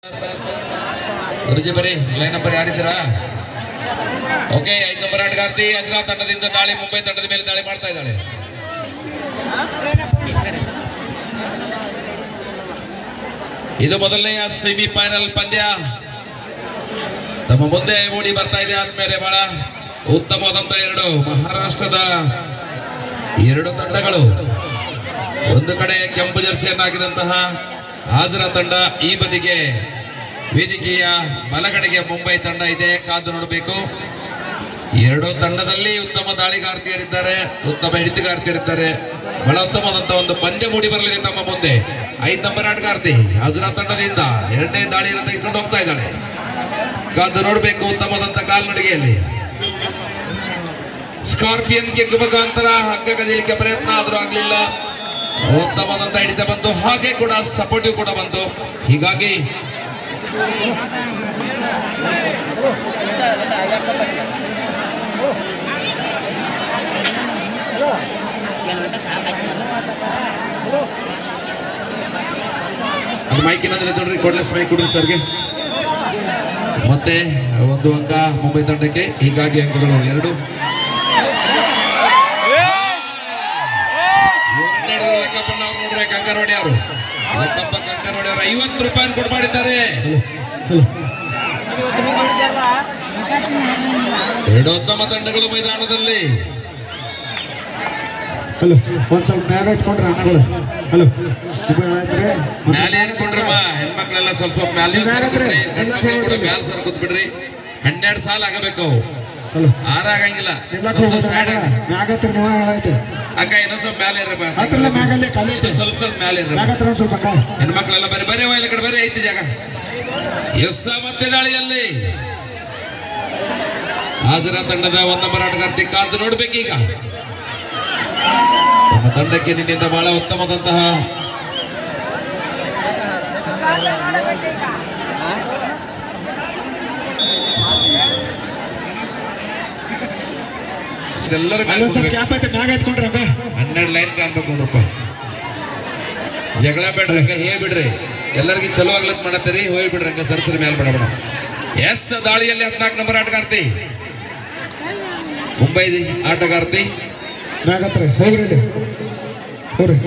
ಗುರುಜಿ ಬರಿ line number ಯಾರಿದ್ದೀರಾ okay ಐದು ನಂಬರ್ ಆಟಗಾರ್ತಿ ಹಜರಾ ತಂಡದಿಂದ ದಾಳಿ ಮುಂಬೈ ತಂಡದ ಮೇಲೆ ದಾಳಿ ಮಾಡ್ತಾ ಇದ್ದಾಳೆ ಇದು ಮೊದಲನೆಯ ಸೆಮಿ ಫೈನಲ್ ಪಂದ್ಯ ನಮ್ಮ ಮುಂದೆ ಮೂಡಿ ಬರ್ತಾ ಇದೆ ಆದ್ಮೇಲೆ ಬಹಳ ಉತ್ತಮವಾದಂತ ಎರಡು ಮಹಾರಾಷ್ಟ್ರದ ಎರಡು ತಂಡಗಳು ಒಂದು ಕಡೆ ಕೆಂಪು ಜರ್ಸಿಯನ್ನು ಹಾಕಿದಂತಹ ಹಾಜರಾ ತಂಡ ಈ ಬದಿಗೆ ವೇದಿಕೆಯ ಬಲಗಡೆಗೆ ಮುಂಬೈ ತಂಡ ಇದೆ ಕಾದು ನೋಡಬೇಕು ಎರಡು ತಂಡದಲ್ಲಿ ಉತ್ತಮ ದಾಳಿಗಾರ್ತಿಯರಿದ್ದಾರೆ ಉತ್ತಮ ಹಿಡಿತಗಾರ್ತಿಯರಿದ್ದಾರೆ ಬಹಳ ಉತ್ತಮವಾದಂತ ಒಂದು ಪಂದ್ಯ ಮೂಡಿ ಬರಲಿದೆ ತಮ್ಮ ಮುಂದೆ ಐದು ನಂಬರ್ ಆಟಗಾರ್ತಿ ಹಾಜರಾ ತಂಡದಿಂದ ಎರಡನೇ ದಾಳಿಯನ್ನು ತೆಗೆದುಕೊಂಡು ಹೋಗ್ತಾ ಇದ್ದಾಳೆ ಕಾದು ನೋಡಬೇಕು ಉತ್ತಮವಾದಂತ ಕಾಲ್ನಡಿಗೆಯಲ್ಲಿ ಸ್ಕಾರ್ಪಿಯನ್ ಕಿಕ್ ಮುಖಾಂತರ ಹಗ್ಗ ಕದಿಲಿಕ್ಕೆ ಪ್ರಯತ್ನ ಆದ್ರೂ ಆಗ್ಲಿಲ್ಲ ಉತ್ತಮವಾದಂತ ಹಿಡಿತ ಬಂತು ಹಾಗೆ ಕೂಡ ಸಪೋರ್ಟಿವ್ ಕೂಡ ಬಂತು ಹೀಗಾಗಿ ಅದು ಮೈಕ್ ಏನಾದ್ರೆ ನೋಡ್ರಿ ಕೊಡ್ಲೆಸ್ ಮೈಕ್ ಕೊಡ್ರಿ ಸರ್ಗೆ ಮತ್ತೆ ಒಂದು ಅಂಕ ಮುಂಬೈ ತಂಡಕ್ಕೆ ಹೀಗಾಗಿ ಅಂಕಗಳು ಎರಡು ಎರಡೆರಡು ಲೆಕ್ಕಪ್ಪಣ್ಣ ಅವ್ರು ನೋಡ್ರಿ ಕಂಕರವಾಡಿ ಅವರು ಲೆಕ್ಕಪ್ಪ ಕಂಕರವಾಡಿ ಅವರು ಐವತ್ತು ರೂಪಾಯಿ ಕೊಟ್ಟು ಮಾಡಿದ್ದಾರೆ ಎರಡು ಉತ್ತಮ ತಂಡಗಳು ಮೈದಾನದಲ್ಲಿ ಹಲೋ ಒಂದ್ ಸ್ವಲ್ಪ ಮ್ಯಾಗ ಎತ್ಕೊಂಡ್ರೆ ಅಣ್ಣಗಳು ಹಲೋ ಮೊಬೈಲ್ ಆಯ್ತ್ರಿ ಮ್ಯಾಲೆ ಏನ್ಕೊಂಡ್ರಮ್ಮ ಹೆಣ್ಮಕ್ಳೆಲ್ಲ ಸ್ವಲ್ಪ ಮ್ಯಾಲೆ ನೀವು ಮ್ಯಾಲ್ ಹತ್ರಿ. ಗಂಡ್ ಮಕ್ಳು ಕೂಡ ಮ್ಯಾಲ ಸರ್ ಕೂತ್ಬಿಡ್ರಿ ಹನ್ನೆರಡು ಸಾಲ ಆಗಬೇಕು ಅವು ಹಲೋ ಆರಾಗಂಗಿಲ್ಲ ನಿಲ್ಲಕ್ ಸ್ವಲ್ಪ ಹೋಗ್ಬಿಡ್ರಿ side ಆಗಿ. ಮ್ಯಾಗ ಹತ್ರ ನೀವು ಹೇಳೈತೆ ಅಕ್ಕ ಇನ್ನೊಂದ್ ಸ್ವಲ್ಪ ಮ್ಯಾಲೆ ಇರ್ರಿ ಹತ್ರಲ್ಲ ಮ್ಯಾಗಲ್ಲಿ ಖಾಲಿ ಐತೆ ಸ್ವಲ್ಪ ಸ್ವಲ್ಪ ಮ್ಯಾಲೆ ಇರ್ರಿ ಮ್ಯಾಗ ಹತ್ರ ಒಂದ್ ಸ್ವಲ್ಪ ಅಕ್ಕ ಹೆಣ್ಮಕ್ಳೆಲ್ಲ ಬರೀ ಬರೀ ವಾಯಿಲ ಕಡೆ ಬರೀ ಐತಿ ಜಾಗ ಎಸ್ ಮತ್ತೆ ದಾಳಿಯಲ್ಲಿ ಹಾಜರ ತಂಡದ ಒಂದು ನಂಬರ್ ಆಟಗಾರ್ತಿ ಕಾದು ನೋಡ್ಬೇಕೀಗ ನಮ್ಮ ತಂಡಕ್ಕೆ ನಿನ್ನಿಂದ ಬಹಳ ಉತ್ತಮವಾದಂತಹ ಎಲ್ಲರೂ ಮೇಲೆ ಅಲ್ಲೊಂದ್ ಸ್ವಲ್ಪ ಕೂತ್ಬೇಕು. ಗ್ಯಾಪ್ ಐತೆ ಮ್ಯಾಗ ಎತ್ಕೊಂಡ್ರೆ ಅಕ್ಕ ಹನ್ನೆರಡು ಲೈನ್ ಕಾಣ್ಬೇಕು ನೋಡ್ರಪ್ಪ ಜಗಳ ಬೇಡ್ರಿ ಹಂಗ ಹೇ ಬಿಡ್ರಿ ಎಲ್ಲರಿಗೂ ಚಲೋ ಆಗ್ಲತ್ ಮಾಡತ್ತೀರಿ ಹೋಗಿ ಬಿಡ್ರಿ ಹಂಗ ಸರ್ಸರಿ ಮೇಲೆ ಬೇಡ ಬೇಡ ಎಸ್ ದಾಳಿಯಲ್ಲಿ ಹದಿನಾಲ್ಕು ನಂಬರ್ ಆಟಗಾರ್ತಿ ಮುಂಬೈ ಆಟಗಾರ್ತಿ ಮ್ಯಾಗ ಹತ್ರ ಹೋಗ್ರಿ ಇಲ್ಲಿ ಹೋಗ್ರಿ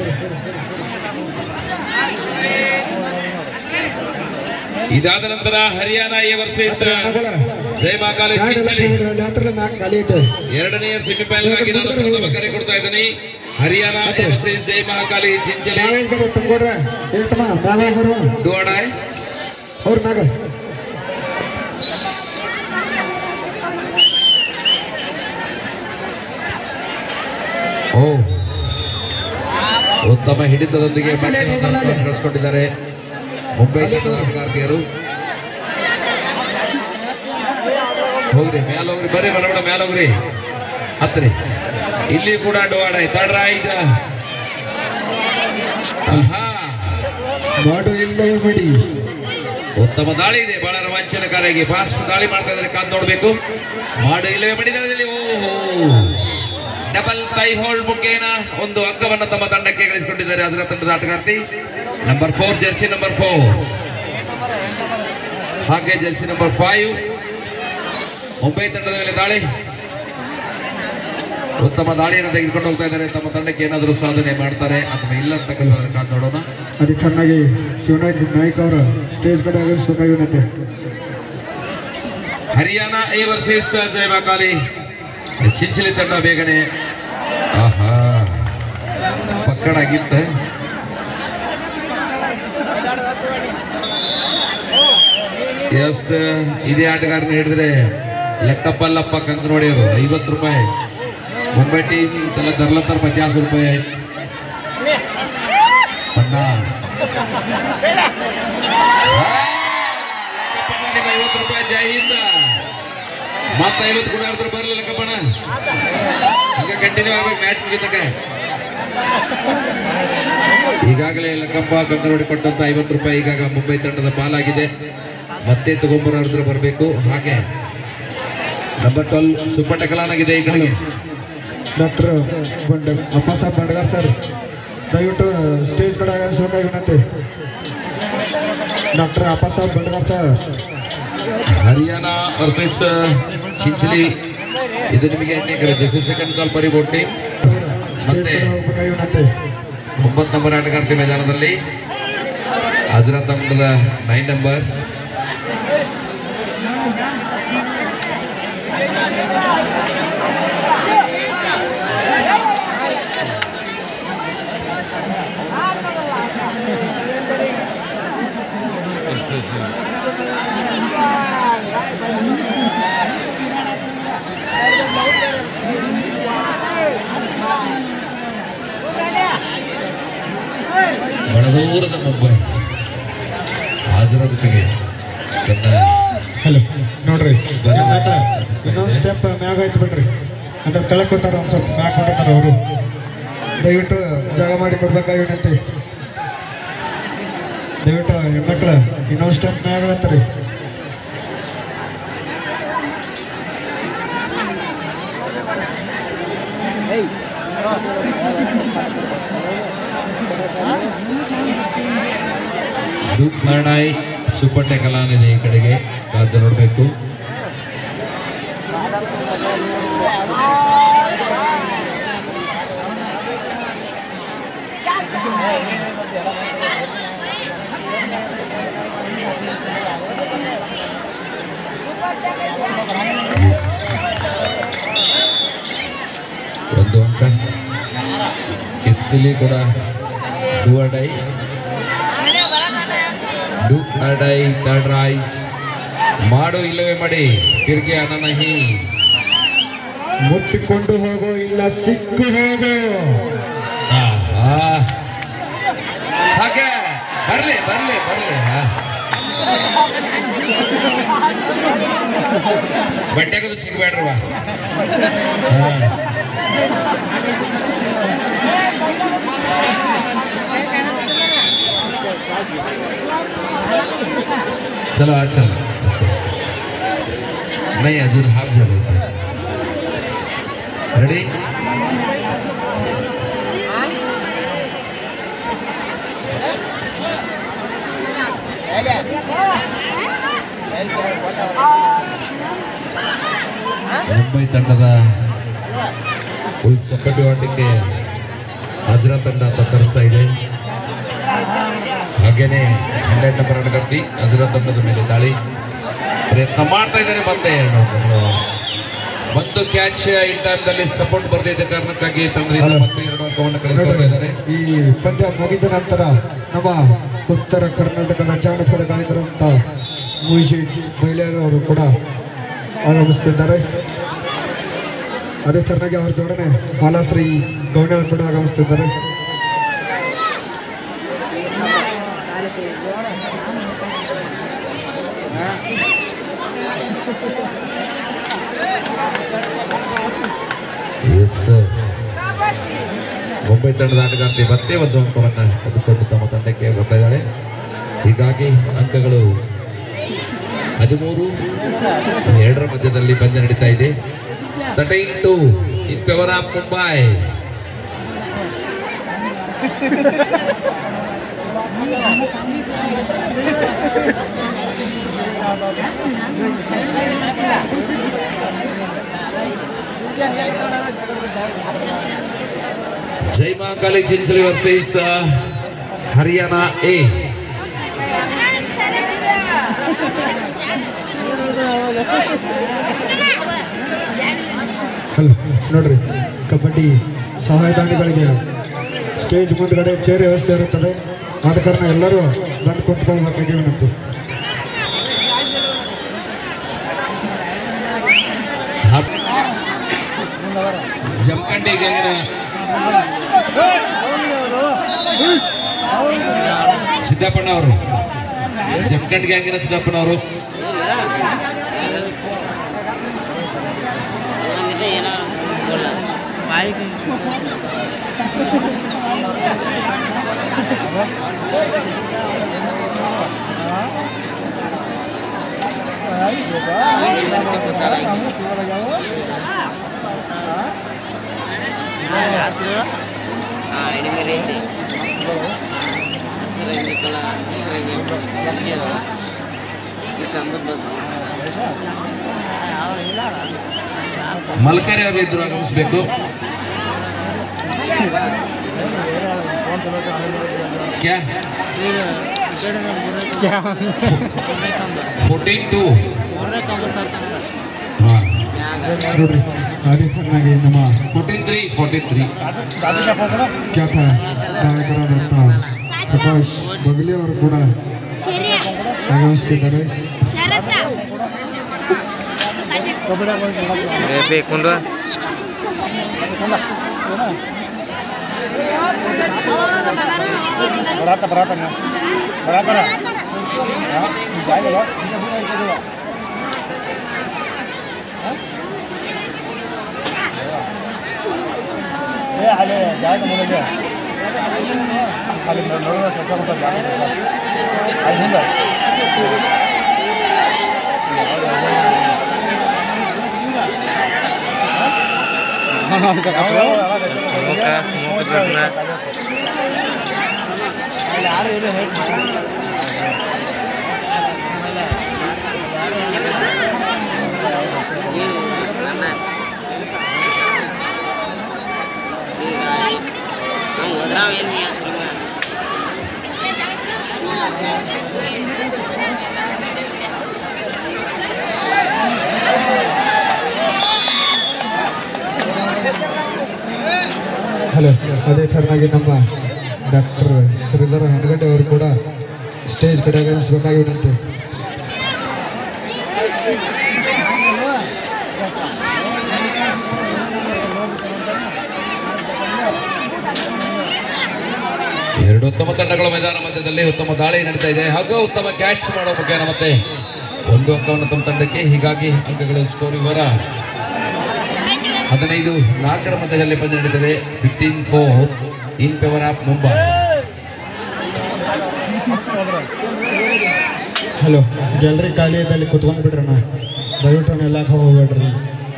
ಇದಾದ ನಂತರ ಹರಿಯಾಣ ಎ ವರ್ಸಸ್ ಜೈ ಮಹಾಕಾಲಿ ಚಿಂಚಲಿ ಅಲ್ಲಿ ಹತ್ರ ಮ್ಯಾಗ ಖಾಲಿ ಐತೆ ಎರಡನೆಯ ಸೆಮಿಫೈನಲ್ ಆಗಿ ನಾನು ಪ್ರಥಮ ಕರೆ ಕೊಡ್ತಾ ಇದ್ದೀನಿ ಹರಿಯಾಣ ಎ ವರ್ಸಸ್ ಜೈ ಮಹಾಕಾಲಿ ಚಿಂಚಲಿ ಮ್ಯಾಗ ಕಡೆ ತುಂಬಿಕೊಡ್ರೆ ಏಟಮ್ಮ ಮ್ಯಾಗ ಬರುವ ಡೋಡಾಯ್ ಅವ್ರ ಮ್ಯಾಗ ಓ ಉತ್ತಮ ಹಿಡಿತದೊಂದಿಗೆ ಮತ್ತೆ ಒಂದು ಅಂಕವನ್ನು ಗಳಿಸ್ಕೊಂಡಿದ್ದಾರೆ ಮುಂಬೈ ತಂಡದ ಆಟಗಾರ್ತಿಯರು ಹೋಗ್ರಿ ಮ್ಯಾಲ ಹೋಗ್ರಿ ಬರ್ರಿ ಬಡ ಬಡ ಮ್ಯಾಲ ಹೋಗ್ರಿ ಹತ್ರಿ ಇಲ್ಲಿ ಕೂಡ ಡೋವಾಡ ತಡ್ರ ಈಗ ಆಹಾ ಮಾಡು ಇಲ್ಲವೇ ಬಿಡಿ ಉತ್ತಮ ದಾಳಿ ಇದೆ ಬಹಳ ರೋಮಾಂಚನಕಾರಿಯಾಗಿ ಫಾಸ್ಟ್ ದಾಳಿ ಮಾಡ್ತಾ ಇದ್ದಾರೆ ಕಾದ್ ನೋಡ್ಬೇಕು ಮಾಡು ಇಲ್ಲವೇ ಬಡಿದಾಳದಲ್ಲಿ ಓಹೋ ಡಬಲ್ ಟೈ ಹೋಲ್ಡ್ ಮುಖೇನ ಒಂದು ಅಂಕವನ್ನು ತಮ್ಮ ತಂಡಕ್ಕೆ ಗಳಿಸಿಕೊಂಡಿದ್ದಾರೆ ಅದರ ತಂಡದ ಆಟಗಾರ್ತಿ number four jersey number four ಹಾಗೆ ಜರ್ಸಿ ನಂಬರ್ ಫೈವ್ ಮುಂಬೈ ತಂಡದ ಮೇಲೆ ದಾಳಿ ಉತ್ತಮ ದಾಳಿಯನ್ನು ತೆಗೆದುಕೊಂಡು ಹೋಗ್ತಾ ಇದ್ದಾರೆ ತಮ್ಮ ತಂಡಕ್ಕೆ ಏನಾದರೂ ಸಾಧನೆ ಮಾಡ್ತಾರೆ ಅಥವಾ ಇಲ್ಲ ಅಂತಕ್ಕಂಥದ್ದನ್ನು ಕಾದ್ ನೋಡೋಣ ಅದು ಚೆನ್ನಾಗಿ ಶಿವನಾಯಕ್ ನಾಯ್ಕ ಅವರ ಸ್ಟೇಜ್ ಕಡೆ ಆಗೋದು ಸುಖವಿನತೆ ಹರಿಯಾಣ ಎ ವರ್ಸಸ್ ಜಯಮಾಕಾಲಿ ಚಿಂಚಲಿ ತಂಡ ಬೇಗನೆ ಆಹಾ ಪಕ್ಕಡಾಗಿತ್ತ ಎಸ್ ಇದೇ ಆಟಗಾರನ ಹಿಡಿದ್ರೆ ಲೆಕ್ಕಪ್ಪಲ್ಲಪ್ಪ ಕಂಕನವಾಡಿಯವರು ಐವತ್ತು ರೂಪಾಯಿ ಮುಂಬೈ ಟೀಮ್ ಇದೆಲ್ಲ ತರ್ಲತ್ತಾರ ಪಚಾಸ್ ರೂಪಾಯಿ ಆಯ್ತು ಪನ್ನಾಸ್ ಐವತ್ತು ರೂಪಾಯಿ ಜೈ ಹಿಂದ ಮತ್ತೆ ಐವತ್ತು ಕೂಡ ಆಡ್ತಾರೆ ಬರಲಿಲ್ಲ ಕಪ್ಪಣ ಹಂಗ ಕಂಟಿನ್ಯೂ ಆಗ್ಬೇಕು ಮ್ಯಾಚ್ ಮುಗಿತಕ ಈಗಾಗಲೇ ಲಕ್ಕಪ್ಪ ಕಂಕನವಾಡಿ ಕೊಟ್ಟಂತ ಐವತ್ತು ರೂಪಾಯಿ ಈಗಾಗ ಮುಂಬೈ ತಂಡದ ಪಾಲಾಗಿದೆ ಮತ್ತೆ ತಗೊಂಬರಾಡಿದ್ರೆ ಬರಬೇಕು ಹಾಗೆ ನಂಬರ್ ಟ್ವೆಲ್ ಸೂಪರ್ ಟಕಲಾನಾಗಿದೆ ಈ ಕಡೆಗೆ doctor Banda Appasaheb Bandagar sir ದಯವಿಟ್ಟು ಸ್ಟೇಜ್ ಕಡೆ ಆಗೋದು ಸುಖವಿನತೆ doctor Appasaheb Bandagar sir Haryana versus Chinchali ಇದು ನಿಮಗೆ ಎಂಟನೇ ದಿಸ್ ಇಸ್ ಸೆಕೆಂಡ್ ಕಾಲ್ ಪರಿ ಬೋಟಿ ಸ್ಟೇಜ್ ಮತ್ತೆ ಕಡೆ ಹೋಗ್ಬೇಕಾಗಿ ವಿನಂತಿ ಒಂಬತ್ತು ನಂಬರ್ ಆಟಗಾರ್ತಿ ಮೈದಾನದಲ್ಲಿ ಹಜರತ್ ಅಹಮದ ನೈನ್ ನಂಬರ್ ಬಡದೂರದ ಮುಂಬೈ ಹಾಜರ ಜೊತೆಗೆ ತನ್ನ ಹಲೋ ನೋಡ್ರಿ ಇನ್ನೊಂದು ಸ್ಟೆಪ್ ಮ್ಯಾಗ ಆಯ್ತು ಬಿಡ್ರಿ ಅಂದ್ರೆ ಕೆಳಕ್ಕೆ ಹೋಗ್ತಾರ ಒಂದು ಸ್ವಲ್ಪ ಮ್ಯಾಗ ಕೊಟ್ಟಿರ್ತಾರ ಅವರು ದಯವಿಟ್ಟು ಜಾಗ ಮಾಡಿ ಕೊಡ್ಬೇಕಾಗಿ ವಿನಂತಿ ದಯವಿಟ್ಟು ಹೆಣ್ಮಕ್ಳು ಇನ್ನೊಂದು ಸ್ಟೆಪ್ ಮ್ಯಾಗ ಆತ್ರಿ ಡೂಕ್ ಮರ್ಣಾಯ್ ಸೂಪರ್ ಟೆಕಲಾನ್ ಇದೆ ಈ ಕಡೆಗೆ ಕಾದು ನೋಡಬೇಕು ಒಂದು ಅಂಕ ಕಿಸ್ಸಿಲಿ ಕೂಡ ಡೂ ಡೈ ಡು ಅಡೈ ಥರ್ಡ್ ರೈಟ್ ಮಾಡು ಇಲ್ಲವೇ ಮಾಡಿ ತಿರ್ಗಿ ಅನನಹಿ ಮುಟ್ಟಿಕೊಂಡು ಹೋಗೋ ಇಲ್ಲ ಸಿಕ್ಕು ಹೋಗೋ ಆಹಾ. ಹಾಗೆ ಬರ್ಲಿ ಬರ್ಲಿ ಬರ್ಲಿ ಹಾ. ಬಟ್ಟೆಗದು ಸಿಗ್ಬೇಡ್ರವ ಹಾ. चलो आज चल अच्छा नहीं अजून हाफ झाले रेडी ಮುಂಬೈ ತಂಡದ ಫುಲ್ ಸಪೋರ್ಟಿವ್ ಆಟಕ್ಕೆ ಹಜರಾ ತಂಡ ತತ್ತರಿಸ್ತಾ ಇದೆ ಹಾಗೇನೆ ಹನ್ನೆರಡು ನಂಬರ್ ಆಟಗಾರ್ತಿ ಹಜರಾ ತಂಡದ ಮೇಲೆ ದಾಳಿ ಪ್ರಯತ್ನ ಮಾಡ್ತಾ ಇದ್ದಾರೆ ಮತ್ತೆ ಎರಡು ಒಂದು ಕ್ಯಾಚ್ ಈ ಟೈಮ್ನಲ್ಲಿ ಸಪೋರ್ಟ್ ಬರ್ದಿದ್ದ ಕಾರಣಕ್ಕಾಗಿ ತಂಡದಿಂದ ಮತ್ತೆ ಎರಡು ಅಂಕವನ್ನು ಕಳೆದುಕೊಳ್ತಾ ಇದ್ದಾರೆ ಈ ಪಂದ್ಯ ಮುಗಿದ ನಂತರ ನಮ್ಮ ಉತ್ತರ ಕರ್ನಾಟಕದ ಜಾನಪದ ಗಾಯಕರಂತ ಮೂಜಿ ಮಹಿಳೆಯರವರು ಕೂಡ ಆಗಮಿಸ್ತಿದ್ದಾರೆ ಅದೇ ತರನಾಗಿ ಅವರ ಜೋಡಣೆ ಮಾಲಾಶ್ರೀ ಗೌಡ ಅವರು ಕೂಡ ಆಗಮಿಸ್ತಿದ್ದಾರೆ ಎಸ್ ಮುಂಬೈ ತಂಡದ ಆಟಗಾರ್ತಿ ಮತ್ತೆ ಒಂದು ಅಂಕವನ್ನು ತೆಗೆದುಕೊಂಡು ತಮ್ಮ ತಂಡಕ್ಕೆ ಬರ್ತಾ ಇದ್ದಾರೆ ಹೀಗಾಗಿ ಅಂಕಗಳು ಹದಿಮೂರು ಎರಡರ ಮಧ್ಯದಲ್ಲಿ ಪಂದ್ಯ ನಡೀತಾ ಇದೆ thirteen two in favour of Mumbai Jai Mahakali Chinchali versus Haryana A hello ನೋಡ್ರಿ ಕಬಡ್ಡಿ ಸಹಾಯದಾನಿಗಳಿಗೆ ಸ್ಟೇಜ್ ಮುಂದ್ಗಡೆ ಚೇರ್ ವ್ಯವಸ್ಥೆ ಇರುತ್ತದೆ ಆದ ಕಾರಣ ಎಲ್ಲರೂ ಬಂದು ಕುಂತ್ಕೊಳ್ಬೇಕಾಗಿ ವಿನಂತಿ ಜಮಖಂಡಿ ಗ್ಯಾಂಗಿನ ಸಿದ್ದಪ್ಪಣ್ಣ ಅವರು ಜಮಖಂಡಿ ಗ್ಯಾಂಗಿನ ಸಿದ್ದಪ್ಪಣ್ಣ ಅವರು ಹೆಸರು ಎನ್ನಿಕಲ್ಲ ಹೆಸರಿಗೆ ಈ ಕಂಬದ ಬಂತು ಮಲ್ಕರಿ ಅವರು ಇದ್ರು ಆಗಮಿಸಬೇಕು ಕ್ಯಾ ಫೋರ್ಟೀನ್ ಟು ಹಾಂ ನೋಡ್ರಿ ಅದೇ ಚೆನ್ನಾಗಿ ನಮ್ಮ ಫೋರ್ಟೀನ್ ತ್ರೀ ಫೋರ್ಟೀನ್ ತ್ರೀ ಖ್ಯಾತ ಗಾಯಕರಾದಂಥ ಪ್ರಕಾಶ್ ಬಗಲಿ ಅವರು ಕೂಡ ಸರಿ ಆಗಮಿಸ್ತಿದ್ದಾರೆ ಶರತ್ತ ಬೇಕುಂಡು ಸ್ಮೋಕ ಸ್ಮೋಕ್ ಹಲೋ ಅದೇ ಥರನಾಗಿ ನಮ್ಮ ಡಾಕ್ಟರ್ ಶ್ರೀಧರ ಹಣಗಡ್ಡೆ ಅವರು ಕೂಡ ಸ್ಟೇಜ್ ಕಡೆ ಆಗಮಿಸಬೇಕಾಗಿ ವಿನಂತಿ ಎರಡು ಉತ್ತಮ ತಂಡಗಳ ಮೈದಾನ ಮಧ್ಯದಲ್ಲಿ ಉತ್ತಮ ದಾಳಿ ನಡೀತಾ ಇದೆ ಹಾಗೂ ಉತ್ತಮ ಕ್ಯಾಚ್ ಮಾಡೋ ಮುಖೇನ ಮತ್ತೆ ಒಂದು ಅಂಕವನ್ನು ತಮ್ಮ ತಂಡಕ್ಕೆ ಹೀಗಾಗಿ ಅಂಕಗಳು ಸ್ಕೋರ್ ವಿವರ ಹದಿನೈದು ನಾಲ್ಕರ ಮಧ್ಯದಲ್ಲಿ ಪಂದ್ಯ ನಡೀತದೆ fifteen four in favour of Mumbai hello gallery ಖಾಲಿ ಇದ್ದಲ್ಲಿ ಕುತ್ಕೊಂಡು ಬಿಡ್ರಣ್ಣ ದಯವಿಟ್ಟು ಎಲ್ಲಕ್ಕೆ ಹೋಗ್ಬೇಡ್ರಿ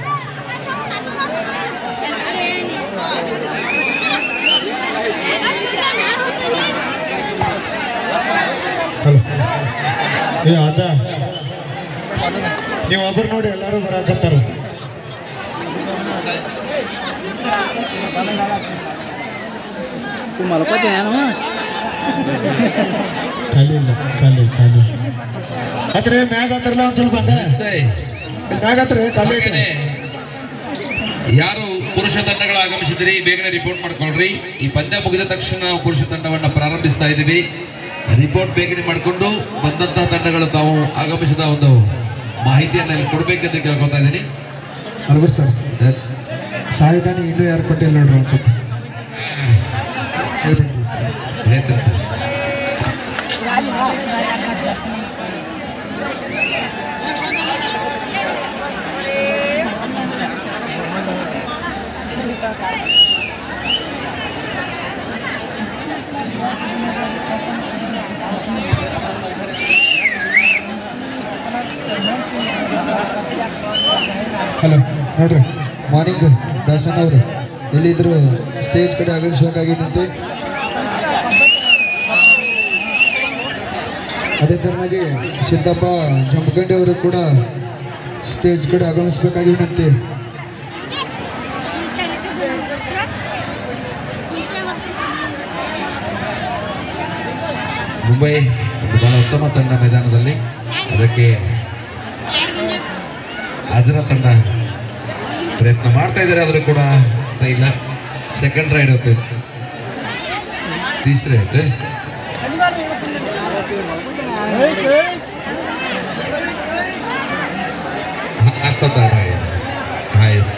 ಹಲೋ ಏ ಅಜ್ಜ ನೀವು ಒಬ್ಬರು ನೋಡಿ ಎಲ್ಲರೂ ಬರಾಕತ್ತಾರ ಮಲ್ಕೋತೀನಿ ನಾನು ಖಾಲಿ ಇಲ್ಲ ಖಾಲಿ ಖಾಲಿ ಆದ್ರೆ ಮ್ಯಾಗ ಹತ್ರಲ್ಲ ಒಂದ್ ಸ್ವಲ್ಪ ಹಂಗ ಮ್ಯಾಗ ಹತ್ರ ಖಾಲಿ ಐತೆ ಹಾಗೇನೆ ಯಾರು ಪುರುಷ ತಂಡಗಳು ಆಗಮಿಸಿದ್ರಿ ಬೇಗನೆ ರಿಪೋರ್ಟ್ ಮಾಡ್ಕೊಳ್ರಿ ಈ ಪಂದ್ಯ ಮುಗಿದ ತಕ್ಷಣ ನಾವು ಪುರುಷ ತಂಡವನ್ನ ಪ್ರಾರಂಭಿಸ್ತಾ ಇದ್ದೀವಿ ರಿಪೋರ್ಟ್ ಬೇಗನೆ ಮಾಡಿಕೊಂಡು ಬಂದಂತಹ ತಂಡಗಳು ತಾವು ಆಗಮಿಸಿದ ಒಂದು ಮಾಹಿತಿಯನ್ನ ಇಲ್ಲಿ ಕೊಡ್ಬೇಕಂತ ಕೇಳ್ಕೊತಾ ಇದ್ದೀನಿ ಅಲ್ಬರ್ ಸರ್ ಸರ್ ಸಾಯಿದಾನಿ ಇನ್ನೂ ಯಾರು ಕೊಟ್ಟಿಲ್ಲ ನೋಡ್ರಿ ಒಂದ್ ಸ್ವಲ್ಪ ಹೇಳ್ಬಿಡ್ರಿ ಹೇಳ್ತೀನಿ ಸರ್ ಹಲೋ ನೋಡ್ರಿ ಮಾರ್ನಿಂಗ್ ದಾಸನ್ ಅವರು ಎಲ್ಲಿದ್ರು ಸ್ಟೇಜ್ ಕಡೆ ಆಗಮಿಸ್ಬೇಕಾಗಿತ್ತಂತೆ ಅದೇ ಥರನಾಗಿ ಸಿದ್ದಪ್ಪ ಜಮಖಂಡಿ ಅವರು ಕೂಡ ಸ್ಟೇಜ್ ಕಡೆ ಆಗಮಿಸ್ಬೇಕಾಗಿತ್ತಂತೆ ಮುಂಬೈ ಒಂದು ಬಹಳ ಉತ್ತಮ ತಂಡ ಮೈದಾನದಲ್ಲಿ ಅದಕ್ಕೆ ಹಾಜರ ತಂಡ ಪ್ರಯತ್ನ ಮಾಡ್ತಾ ಇದ್ದಾರೆ ಆದರೂ ಕೂಡ ಆಗ್ತಾ ಇಲ್ಲ ಸೆಕೆಂಡ್ ರೈಡ್ ಹೋಗ್ತದೆ ತೀಸರೆ ಐತೆ ಆಗ್ತದ ಹಾಂ ಎಸ್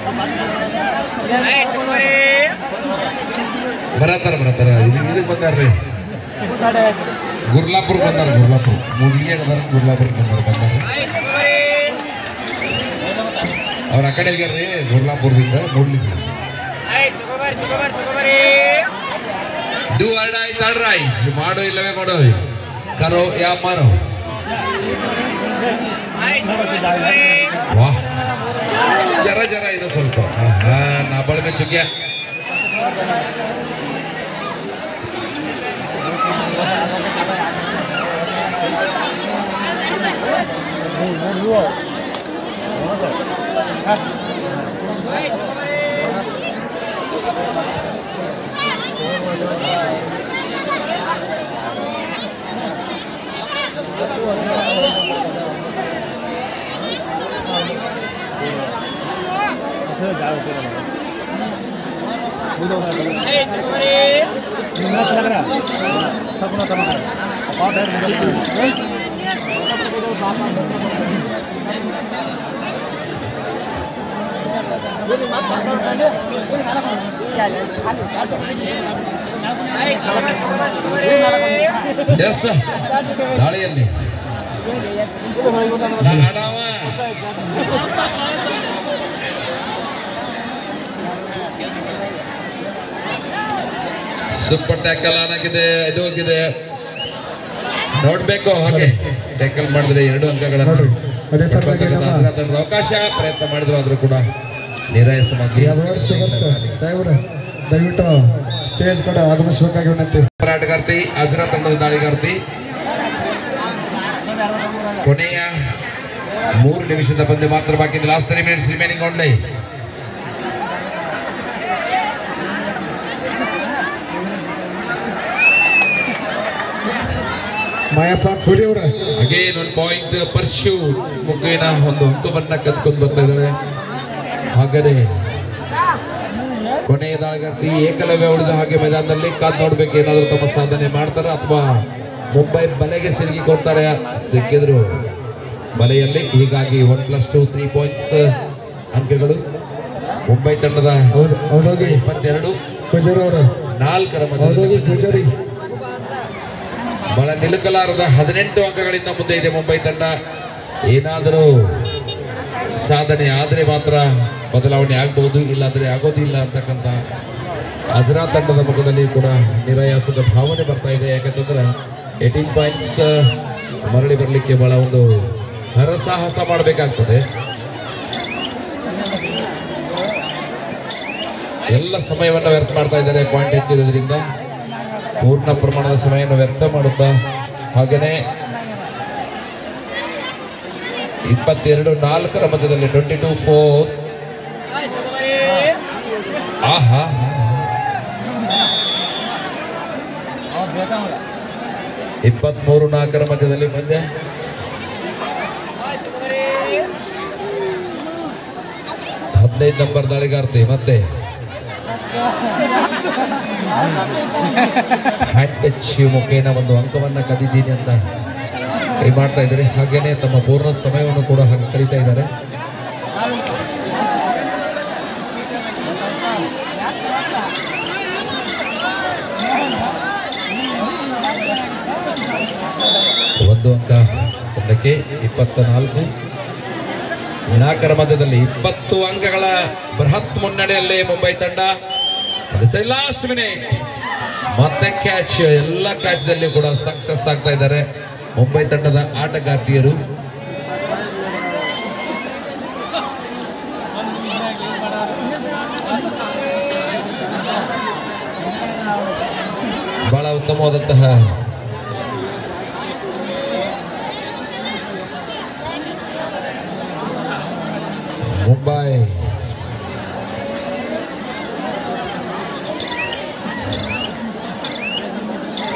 ಬರತ್ತಾರ ಬರತ್ತಾರ ಇದು ಇದಕ್ಕೆ ಬಂದಾರ್ರಿ ಗುರ್ಲಾಪುರ್ ಬಂದಾರ ಗುರ್ಲಾಪುರ್ ಮುಗಿಯಾಗ ಅದಾರ ಗುರ್ಲಾಪುರ್ ಬಂದಾರ ಬಂದಾರ ಅವ್ರ ಆ ಕಡೆ ಹೋಗ್ಯಾರ್ರಿ ಗುರ್ಲಾಪುರದಿಂದ ನೋಡ್ಲಿಕ್ಕೆ ಡು ಅಡಾಯ್ ತಡ್ರಾಯ್ ಮಾಡೋ ಇಲ್ಲವೇ ಮಾಡೋ ಕರೋ ಯಾ ಮಾರೋ ವಾಹ್ ಜರ ಜರ ಇದೆ ಸ್ವಲ್ಪ ಹಾ ನಾ ಬಳಮೆ ಚುಕ್ಯ ಎಸ್ ದಾಳಿಯಲ್ಲಿ ನಾಡವ. ಸೂಪರ್ ಟ್ಯಾಕಲ್ ಆನ್ ಆಗಿದೆ ಇದು ಹೋಗಿದೆ ನೋಡ್ಬೇಕು ಹಾಗೆ ಟ್ಯಾಕಲ್ ಮಾಡಿದ್ರೆ ಎರಡು ಅಂಕಗಳನ್ನು ನೋಡ್ರಿ ಅದೇ ತರನಾಗಿ ನಮ್ಮ ಹಸಿರ ತಂಡದ ಅವಕಾಶ ಪ್ರಯತ್ನ ಮಾಡಿದ್ರು ಆದ್ರೂ ಕೂಡ ನಿರಾಯಸವಾಗಿ ಎರಡು ವರ್ಷ ವರ್ಷ ಸಾಹೇಬ್ರ ದಯವಿಟ್ಟು ಸ್ಟೇಜ್ ಕಡೆ ಆಗಮಿಸ್ಬೇಕಾಗಿ ವಿನಂತಿ ಹೋರಾಟಗಾರ್ತಿ ಅಜರ ತಂಡದ ದಾಳಿಗಾರ್ತಿ ಕೊನೆಯ ಮೂರು ನಿಮಿಷದ ಪಂದ್ಯ ಮಾತ್ರ ಬಾಕಿ ಇದೆ last three minutes remaining only Mayappa ಕೂಲಿ ಅವ್ರ ಅಗೇನ್ ಒಂದು ಪಾಯಿಂಟ್ ಪರ್ಶ್ಯೂ ಮುಖೇನ ಒಂದು ಅಂಕವನ್ನ ಕದ್ಕೊಂಡು ಬರ್ತಾ ಇದ್ದಾರೆ ಹಾಗನೇ ಕೊನೆಯ ದಾಳಿಗಾರ್ತಿ ಏಕಲವ್ಯ ಉಳಿದ ಹಾಗೆ ಮೈದಾನದಲ್ಲಿ ಕಾದ್ ನೋಡ್ಬೇಕು ಏನಾದ್ರು ತಮ್ಮ ಸಾಧನೆ ಮಾಡ್ತಾರ ಅಥವಾ ಮುಂಬೈ ಬಲೆಗೆ ಸಿಲುಕಿ ಕೊಡ್ತಾರೆ ಸಿಕ್ಕಿದ್ರು ಬಲೆಯಲ್ಲಿ ಹೀಗಾಗಿ one plus two three points ಅಂಕಗಳು ಮುಂಬೈ ತಂಡದ ಹೌದು ಹೌದೋಗಿ ಇಪ್ಪತ್ತೆರಡು ಪೂಜಾರಿ ಅವ್ರ ನಾಲ್ಕರ ಹೌದೋಗಿ ಪೂಜಾರಿ ಬಹಳ ನಿಲುಕಲಾರದ ಹದಿನೆಂಟು ಅಂಕಗಳಿಂದ ಮುಂದೆ ಇದೆ ಮುಂಬೈ ತಂಡ ಏನಾದರೂ ಸಾಧನೆ ಆದರೆ ಮಾತ್ರ ಬದಲಾವಣೆ ಆಗಬಹುದು ಇಲ್ಲಾಂದ್ರೆ ಆಗೋದಿಲ್ಲ ಅಂತಕ್ಕಂಥ ಅಜರಾ ತಂಡದ ಮುಖದಲ್ಲಿ ಕೂಡ ನಿರಾಯಾಸದ ಭಾವನೆ ಬರ್ತಾ ಇದೆ ಯಾಕಂತಂದ್ರೆ ಏಟೀನ್ ಪಾಯಿಂಟ್ಸ್ ಮರಳಿ ಬರಲಿಕ್ಕೆ ಬಹಳ ಒಂದು ಹರಸಾಹಸ ಮಾಡಬೇಕಾಗ್ತದೆ ಎಲ್ಲ ಸಮಯವನ್ನು ವ್ಯರ್ಥ ಮಾಡ್ತಾ ಇದ್ದಾರೆ ಪಾಯಿಂಟ್ ಹೆಚ್ಚಿರೋದ್ರಿಂದ ಪೂರ್ಣ ಪ್ರಮಾಣದ ಸಮಯವನ್ನು ವ್ಯರ್ಥ ಮಾಡುತ್ತಾ ಹಾಗೆಯೇ ಇಪ್ಪತ್ತೆರಡು ನಾಲ್ಕರ ಮಧ್ಯದಲ್ಲಿ ಟ್ವೆಂಟಿ ಟು ಫೋರ್ ಆಹಾ ಇಪ್ಪತ್ಮೂರು ನಾಲ್ಕರ ಮಧ್ಯದಲ್ಲಿ ಪಂದ್ಯ ಹದಿನೈದು ನಂಬರ್ ದಾಳಿಗಾರ್ತಿ ಮತ್ತೆ ಹ್ಯಾಂಡ್ ಟಚ್ ಮುಖೇನ ಒಂದು ಅಂಕವನ್ನ ಕದಿದ್ದೀನಿ ಅಂತ ಕೈ ಮಾಡ್ತಾ ಇದ್ದಾರೆ ಹಾಗೇನೆ ತಮ್ಮ ಪೂರ್ಣ ಸಮಯವನ್ನು ಕೂಡ ಹಾಗೆ ಕಳೀತಾ ಇದ್ದಾರೆ ಒಂದು ಅಂಕ ತಂಡಕ್ಕೆ ಇಪ್ಪತ್ತ ನಾಲ್ಕು ನಾಲ್ಕರ ಮಧ್ಯದಲ್ಲಿ ಇಪ್ಪತ್ತು ಅಂಕಗಳ ಬೃಹತ್ ಮುನ್ನಡೆಯಲ್ಲಿ ಮುಂಬೈ ತಂಡ ಲಾಸ್ಟ್ ಮಿನಿಟ್ ಮತ್ತೆ ಕ್ಯಾಚ್ ಎಲ್ಲ ಕ್ಯಾಚ್ದಲ್ಲಿ ಕೂಡ ಸಕ್ಸಸ್ ಆಗ್ತಾ ಇದ್ದಾರೆ ಮುಂಬೈ ತಂಡದ ಆಟಗಾರ್ತಿಯರು ಬಹಳ ಉತ್ತಮವಾದಂತಹ ಮುಂಬೈ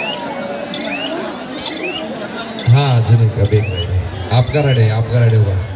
हाँ जुनी का बेग रेडी आपका रेडी आपका रेडी होगा